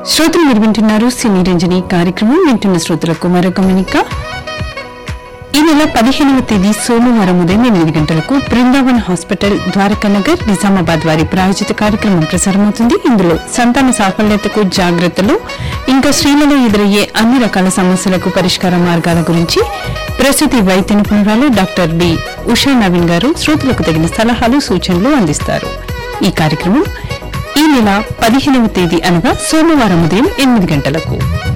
శ్రోతలు మీరు వింటున్నారు సినీ రంజని కార్యక్రమం వింటున్న శ్రోతలకు మరొక గమనిక ఈ నెల పదిహేనవ తేదీ సోమవారం ఉదయం ఎనిమిది గంటలకు బృందావన్ హాస్పిటల్ ద్వారకా నగర్ నిజామాబాద్ వారి ప్రాయోజిత కార్యక్రమం ప్రసారమవుతుంది ఇందులో సంతాన సాఫల్యతకు జాగ్రత్తలు ఇంకా స్త్రీలలో ఎదురయ్యే అన్ని రకాల సమస్యలకు పరిష్కార మార్గాల గురించి ప్రసూతి వైద్య నిపుణురాలు డాక్టర్ బి ఉషా నవీన్ గారు శ్రోతలకు తగిన సలహాలు సూచనలు అందిస్తారు ఈ కార్యక్రమం ఈ నెల పదిహేనవ తేదీ అనగా సోమవారం ఉదయం ఎనిమిది గంటలకు